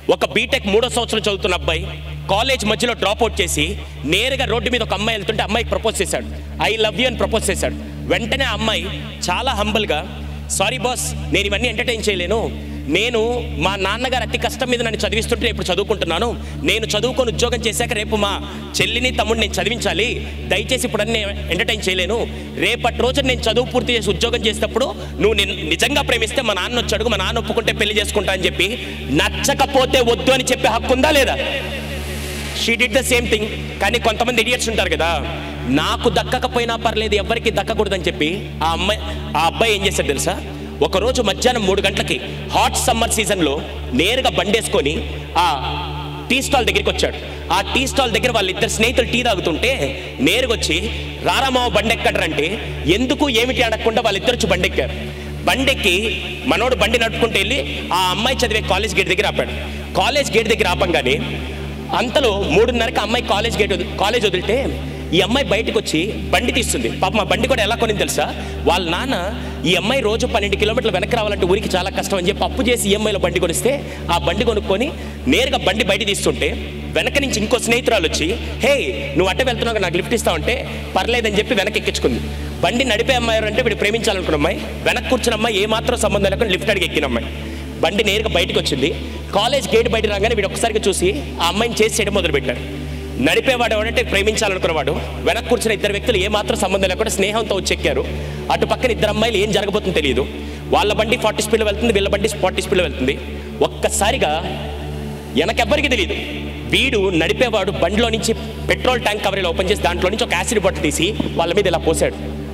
ఒక బీటెక్ మూడో సంవత్సరం చదువుతున్న అబ్బాయి కాలేజ్ మధ్యలో డ్రాప్ అవుట్ చేసి నేరుగా రోడ్డు మీద ఒక అమ్మాయి వెళ్తుంటే అమ్మాయికి ప్రపోజ్ చేశాడు ఐ లవ్ యూ అని ప్రపోజ్ చేశాడు వెంటనే ఆ అమ్మాయి చాలా హంబల్గా సారీ బాస్ నేను ఇవన్నీ ఎంటర్టైన్ చేయలేను నేను మా నాన్నగారు అతి కష్టం మీద నన్ను చదివిస్తుంటే నేను ఇప్పుడు చదువుకుంటున్నాను నేను చదువుకొని ఉద్యోగం చేశాక రేపు మా చెల్లిని తమ్ముడిని నేను చదివించాలి దయచేసి ఇప్పుడు అన్ని ఎంటర్టైన్ చేయలేను రేపటి రోజు నేను చదువు పూర్తి చేసి ఉద్యోగం చేసేటప్పుడు నువ్వు నేను నిజంగా ప్రేమిస్తే మా నాన్న వచ్చి అడుగు మా నాన్న ఒప్పుకుంటే పెళ్లి చేసుకుంటా అని చెప్పి నచ్చకపోతే వద్దు అని చెప్పే హక్కు ఉందా లేదా she did the same thing కానీ కొంతమంది ఇడియట్స్ ఉంటారు కదా నాకు దక్కకపోయినా పర్లేదు ఎవరికి దక్కకూడదని చెప్పి ఆ అమ్మాయి ఆ అబ్బాయి ఏం చేశాడు తెలుసా ఒకరోజు మధ్యాహ్నం మూడు గంటలకి హాట్ సమ్మర్ సీజన్లో నేరుగా బండేసుకొని ఆ టీ స్టాల్ దగ్గరికి వచ్చాడు ఆ టీ స్టాల్ దగ్గర వాళ్ళిద్దరు స్నేహితులు టీ తాగుతుంటే నేరుగా వచ్చి రారామావ బండెక్కడరంటే ఎందుకు ఏమిటి అడగకుండా వాళ్ళిద్దరు వచ్చి బండెక్కారు బండెక్కి మనోడు బండి నడుపుకుంటూ వెళ్ళి ఆ అమ్మాయి చదివే కాలేజ్ గేట్ దగ్గర ఆపాడు కాలేజ్ గేట్ దగ్గర ఆపంగానే అంతలో మూడున్నరకి అమ్మాయి కాలేజ్ గేట్ వదిలి- కాలేజ్ వదిలితే ఈ అమ్మాయి బయటకు వచ్చి బండి తీస్తుంది పాప మా బండి కూడా ఎలా కొనింది తెలుసా వాళ్ళ నాన్న ఈ అమ్మాయి రోజు పన్నెండు కిలోమీటర్లు వెనక్కి రావాలంటే ఊరికి చాలా కష్టం అని చెప్పి అప్పు చేసి ఈఎంఐలో బండి కొనిస్తే ఆ బండి కొనుక్కొని నేరుగా బండి బయట తీస్తుంటే వెనక నుంచి ఇంకో స్నేహితురాలు వచ్చి హే నువ్వు అట్ట వెళ్తున్నావు నాకు లిఫ్ట్ ఇస్తావంటే పర్లేదని చెప్పి వెనక్కి ఎక్కించుకుంది బండి నడిపే అమ్మాయి అంటే వీడు ప్రేమించాలనుకున్న అమ్మాయి వెనక్కి కూర్చున్న అమ్మాయి ఏ మాత్రం సంబంధం లేకుండా లిఫ్ట్ అడిగి ఎక్కిన అమ్మాయి బండి నేరుగా బయటకు వచ్చింది కాలేజ్ గేట్ బయట రాగానే వీడు ఒక్కసారిగా చూసి ఆ అమ్మాయిని చేసి చేయడం మొదలు పెట్టాడు నడిపేవాడు ఎవడంటే ప్రేమించాలనుకున్నవాడు వెనక్కి కూర్చున్న ఇద్దరు వ్యక్తులు ఏ మాత్రం సంబంధం లేకుండా స్నేహంతో వచ్చి ఎక్కారు అటు పక్కన ఇద్దరు అమ్మాయిలు ఏం జరగబోతుందో తెలియదు వాళ్ళ బండి ఫార్టీ స్పీడ్లో వెళ్తుంది వీళ్ళ బండి ఫార్టీ స్పీడ్లో వెళ్తుంది ఒక్కసారిగా వెనకెవ్వరికి తెలియదు వీడు నడిపేవాడు బండిలో నుంచి పెట్రోల్ ట్యాంక్ కవరీలో ఓపెన్ చేసి దాంట్లో నుంచి ఒక యాసిడ్ బాటిల్ తీసి వాళ్ళ మీద ఇలా పోసాడు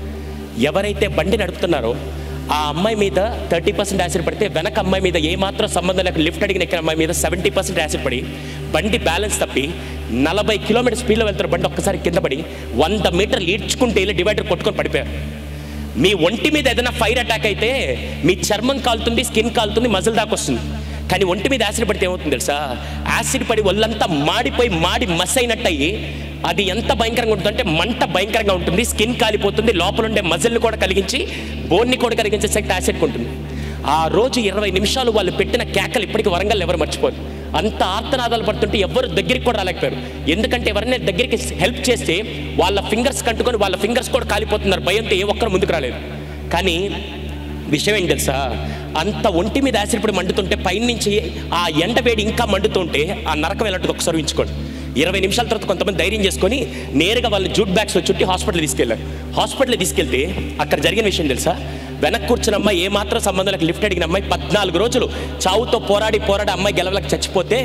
ఎవరైతే బండి నడుపుతున్నారో ఆ అమ్మాయి మీద థర్టీ పర్సెంట్ యాసిడ్ పడితే వెనక అమ్మాయి మీద ఏ మాత్రం సంబంధం లేక లిఫ్ట్ అడిగిన ఎక్కిన అమ్మాయి మీద సెవెంటీ పర్సెంట్ యాసిడ్ పడి బండి బ్యాలెన్స్ తప్పి నలభై కిలోమీటర్ స్పీడ్లో వెళ్తున్న బండి ఒక్కసారి కింద పడి వంద మీటర్లు ఈడ్చుకుంటే వెళ్ళి డివైడర్ కొట్టుకొని పడిపోయారు మీ ఒంటి మీద ఏదైనా ఫైర్ అటాక్ అయితే మీ చర్మం కాలుతుంది స్కిన్ కాలుతుంది మజిల్ దాకా వస్తుంది కానీ ఒంటి మీద యాసిడ్ పడితే ఏమవుతుంది తెలుసా యాసిడ్ పడి ఒళ్ళంతా మాడిపోయి మాడి మస్ అయినట్టు అయ్యి అది ఎంత భయంకరంగా ఉంటుందంటే మంట భయంకరంగా ఉంటుంది స్కిన్ కాలిపోతుంది లోపల ఉండే మజిల్ని కూడా కలిగించి బోన్ని కూడా కలిగించే శక్తి యాసిడ్ ఉంటుంది ఆ రోజు ఇరవై నిమిషాలు వాళ్ళు పెట్టిన కేకలు ఇప్పటికీ వరంగల్ ఎవరు మర్చిపోరు అంత ఆర్తనాదాలు పడుతుంటే ఎవరు దగ్గరికి కూడా రాలేకపోయారు ఎందుకంటే ఎవరైనా దగ్గరికి హెల్ప్ చేస్తే వాళ్ళ ఫింగర్స్ కంటుకొని వాళ్ళ ఫింగర్స్ కూడా కాలిపోతున్నారు భయంతో ఏ ఒక్కరు ముందుకు రాలేదు కానీ విషయం ఏంటి తెలుసా అంత ఒంటి మీద యాసిడ్ పడి మండుతుంటే పైనుంచి ఆ ఎండ వేడి ఇంకా మండుతుంటే ఆ నరకం ఎలాంటిది ఒకసారి ఊహించుకోండి ఇరవై నిమిషాల తర్వాత కొంతమంది ధైర్యం చేసుకొని నేరుగా వాళ్ళు జూట్ బ్యాగ్స్లో చుట్టి హాస్పిటల్ తీసుకెళ్ళారు హాస్పిటల్ తీసుకెళ్తే అక్కడ జరిగిన విషయం తెలుసా వెనక్కి కూర్చున్న అమ్మాయి ఏ మాత్రం సంబంధాలకు లిఫ్ట్ అడిగిన అమ్మాయి పద్నాలుగు రోజులు చావుతో పోరాడి పోరాడి అమ్మాయి గెలవలకు చచ్చిపోతే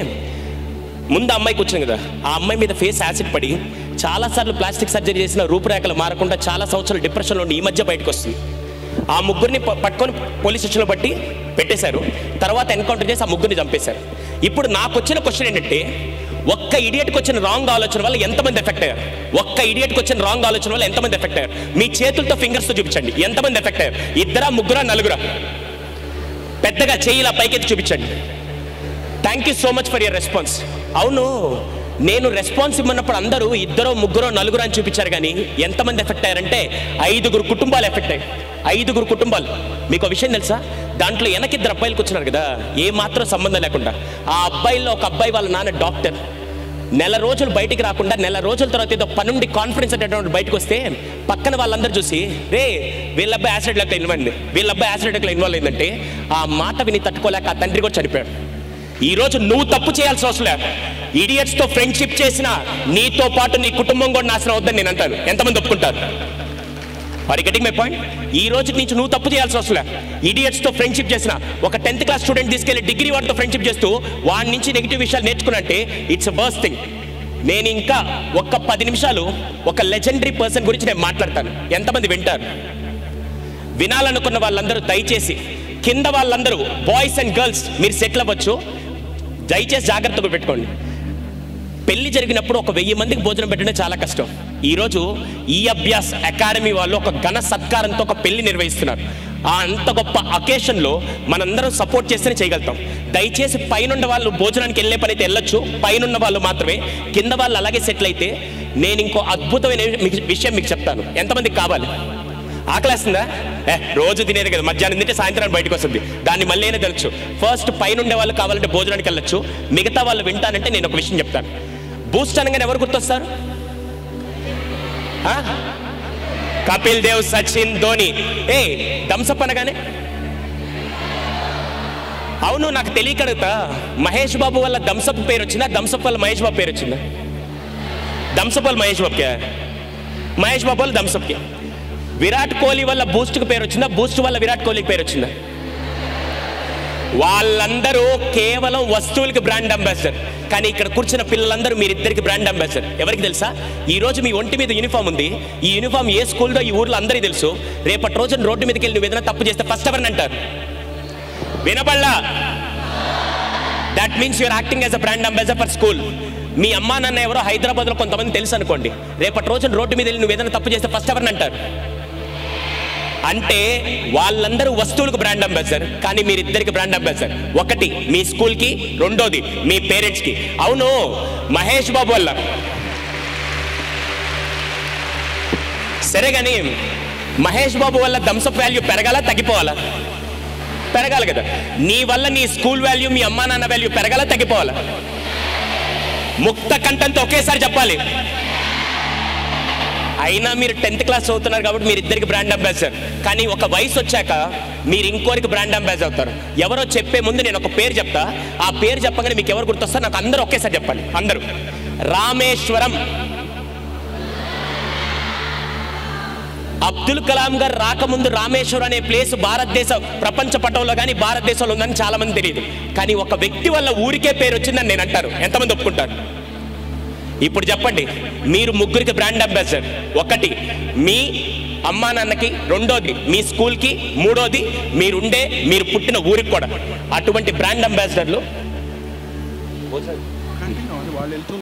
ముందు అమ్మాయి కూర్చుంది కదా ఆ అమ్మాయి మీద ఫేస్ యాసిడ్ పడి చాలాసార్లు ప్లాస్టిక్ సర్జరీ చేసిన రూపురేఖలు మారకుండా చాలా సంవత్సరాలు డిప్రెషన్లో ఉండి ఈ మధ్య బయటకు వస్తుంది ఆ ముగ్గురిని ప- పట్టుకొని పోలీస్ స్టేషన్లో బట్టి పెట్టేశారు తర్వాత ఎన్కౌంటర్ చేసి ఆ ముగ్గురిని చంపేశారు ఇప్పుడు నాకు వచ్చిన క్వశ్చన్ ఏంటంటే ఒక్క ఇడియట్కి వచ్చిన రాంగ్ ఆలోచన వల్ల ఎంతమంది ఎఫెక్ట్ అయ్యారు ఒక్క ఇడియట్కి వచ్చిన రాంగ్ ఆలోచన వల్ల ఎంతమంది ఎఫెక్ట్ అయ్యారు మీ చేతులతో ఫింగర్స్తో చూపించండి ఎంతమంది ఎఫెక్ట్ అయ్యారు ఇద్దరా ముగ్గురా నలుగురా పెద్దగా చేయి ఇలా పైకెత్తి చూపించండి thank you so much for your response అవును నేను రెస్పాన్స్ ఇవ్వనప్పుడు అందరూ ఇద్దరో ముగ్గురో నలుగురు అని చూపించారు కానీ ఎంతమంది ఎఫెక్ట్ అయ్యారంటే ఐదుగురు కుటుంబాలు ఎఫెక్ట్ అయ్యాయి ఐదుగురు కుటుంబాలు మీకు ఒక విషయం తెలుసా దాంట్లో వెనకిద్దరు అబ్బాయిలు కూర్చున్నారు కదా ఏ మాత్రం సంబంధం లేకుండా ఆ అబ్బాయిల్లో ఒక అబ్బాయి వాళ్ళ నాన్న డాక్టర్ నెల రోజులు బయటికి రాకుండా నెల రోజుల తర్వాత ఏదో పనుండి కాన్ఫిడెన్స్ అనేటువంటి బయటకు వస్తే పక్కన వాళ్ళందరూ చూసి రే వీళ్ళ అబ్బాయి యాసిడ్ లెక్క ఇన్వాల్వ్ అయింది వీళ్ళ అబ్బాయి యాసిడ్ లెక్క ఇన్వాల్వ్ అయిందంటే ఆ మాట విని తట్టుకోలేక ఆ తండ్రి కూడా చనిపోయాడు ఈ రోజు నువ్వు తప్పు చేయాల్సిన అవసరం లేదు ఇడియట్స్ తో ఫ్రెండ్షిప్ చేసిన నీతో పాటు నీ కుటుంబం కూడా నాశనం అవుద్దని నేను అంటాను ఎంతమంది ఒప్పుకుంటారు వారి గెటింగ్ మై పాయింట్ ఈ రోజు నుంచి నువ్వు తప్పు చేయాల్సిన అవసరం లేదు ఇడియట్స్ తో ఫ్రెండ్షిప్ చేసిన ఒక టెన్త్ క్లాస్ స్టూడెంట్ తీసుకెళ్లి డిగ్రీ వాడితో ఫ్రెండ్షిప్ చేస్తూ వాడి నుంచి నెగిటివ్ విషయాలు నేర్చుకున్నంటే ఇట్స్ వర్స్ట్ థింగ్ నేను ఇంకా ఒక్క పది నిమిషాలు ఒక లెజెండరీ పర్సన్ గురించి నేను మాట్లాడతాను ఎంతమంది వింటారు వినాలనుకున్న వాళ్ళందరూ దయచేసి కింద వాళ్ళందరూ బాయ్స్ అండ్ గర్ల్స్ మీరు సెటిల్ అవ్వచ్చు దయచేసి జాగ్రత్తగా పెట్టుకోండి పెళ్లి జరిగినప్పుడు ఒక వెయ్యి మందికి భోజనం పెట్టడం చాలా కష్టం ఈరోజు ఈ అభ్యాస్ అకాడమీ వాళ్ళు ఒక ఘన సత్కారంతో ఒక పెళ్లి నిర్వహిస్తున్నారు ఆ అంత గొప్ప అకేషన్లో మనందరం సపోర్ట్ చేస్తేనే చేయగలుగుతాం దయచేసి పైనున్న వాళ్ళు భోజనానికి వెళ్ళే పని అయితే వెళ్ళొచ్చు పైనున్న వాళ్ళు మాత్రమే కింద వాళ్ళు అలాగే సెటిల్ అయితే నేను ఇంకో అద్భుతమైన మీకు- విషయం మీకు చెప్తాను ఎంతమందికి కావాలి ఆకలేస్తుందా ఏ రోజు తినేది కదా మధ్యాహ్నం తింటే సాయంత్రం బయటకు వస్తుంది దాన్ని మళ్ళీ అయినా తెలుసు ఫస్ట్ పైన ఉండే వాళ్ళు కావాలంటే భోజనానికి వెళ్ళొచ్చు మిగతా వాళ్ళు వింటానంటే నేను ఒక విషయం చెప్తాను బూస్ట్ అనగానే ఎవరు గుర్తొస్తారు ఆ? కపిల్ దేవ్ సచిన్ ధోని ఏ థమ్సప్ అనగానే అవును నాకు తెలియక అడుగుతా మహేష్ బాబు వల్ల థమ్సప్ పేరు వచ్చిందా థమ్సప్ వల్ల మహేష్ బాబు పేరు వచ్చిందా థమ్సప్ వల్ల మహేష్ బాబుకే మహేష్ బాబు వల్ల థమ్సప్కి విరాట్ కోహ్లీ వల్ల బూస్ట్కి పేరు వచ్చిందా బూస్ట్ వల్ల విరాట్ కోహ్లీకి పేరు వచ్చిందా వాళ్ళందరూ కేవలం వస్తువులకి బ్రాండ్ అంబాసిడర్ కానీ ఇక్కడ కూర్చున్న పిల్లలందరూ మీరిద్దరికి బ్రాండ్ అంబాసిడర్ ఎవరికి తెలుసా ఈ రోజు మీ ఒంటి మీద యూనిఫామ్ ఉంది ఈ యూనిఫామ్ ఏ స్కూల్దో ఈ ఊర్లో అందరికీ తెలుసు రేపటి రోజున రోడ్డు మీదకి వెళ్ళి నువ్వు ఏదైనా తప్పు చేస్తే ఫస్ట్ ఎవరిని అంటారు వినబడలా that means your acting as a brand ambassador for school మీ అమ్మా నాన్న ఎవరో హైదరాబాద్లో కొంతమంది తెలుసు అనుకోండి రేపటి రోజున రోడ్డు మీద వెళ్ళి నువ్వు ఏదైనా తప్పు చేస్తే ఫస్ట్ ఎవరిని అంటారు అంటే వాళ్ళందరూ వస్తువులకు బ్రాండ్ అంబాసిడర్ కానీ మీరిద్దరికి బ్రాండ్ అంబాసిడర్ ఒకటి మీ స్కూల్కి రెండోది మీ పేరెంట్స్కి అవును మహేష్ బాబు వల్ల సరే కానీ మహేష్ బాబు వల్ల థమ్సప్ వాల్యూ పెరగాల తగ్గిపోవాలా పెరగాలి కదా నీ వల్ల నీ స్కూల్ వాల్యూ మీ అమ్మా నాన్న వాల్యూ పెరగాల తగ్గిపోవాలా ముక్త కంఠంతో ఒకేసారి చెప్పాలి అయినా మీరు టెన్త్ క్లాస్ చదువుతున్నారు కాబట్టి మీరు ఇద్దరికి బ్రాండ్ అంబాసిడర్ కానీ ఒక వయసు వచ్చాక మీరు ఇంకోరికి బ్రాండ్ అంబాసిడర్ అవుతారు ఎవరో చెప్పే ముందు నేను ఒక పేరు చెప్తా ఆ పేరు చెప్పగానే మీకు ఎవరు గుర్తొస్తారు నాకు అందరూ ఒకేసారి చెప్పాలి అందరూ రామేశ్వరం అబ్దుల్ కలాం గారు రాకముందు రామేశ్వరం అనే ప్లేస్ భారతదేశ ప్రపంచ పటంలో కానీ భారతదేశంలో ఉందని చాలా మంది తెలియదు కానీ ఒక వ్యక్తి వల్ల ఊరికే పేరు వచ్చిందని నేను అంటారు ఎంతమంది ఒప్పుకుంటారు ఇప్పుడు చెప్పండి మీరు ముగ్గురికి బ్రాండ్ అంబాసిడర్ ఒకటి మీ అమ్మా నాన్నకి రెండోది మీ స్కూల్కి మూడోది మీరుండే మీరు పుట్టిన ఊరికి కూడా అటువంటి బ్రాండ్ అంబాసిడర్లు కంటిన్యూ వాళ్ళు వెళ్తూ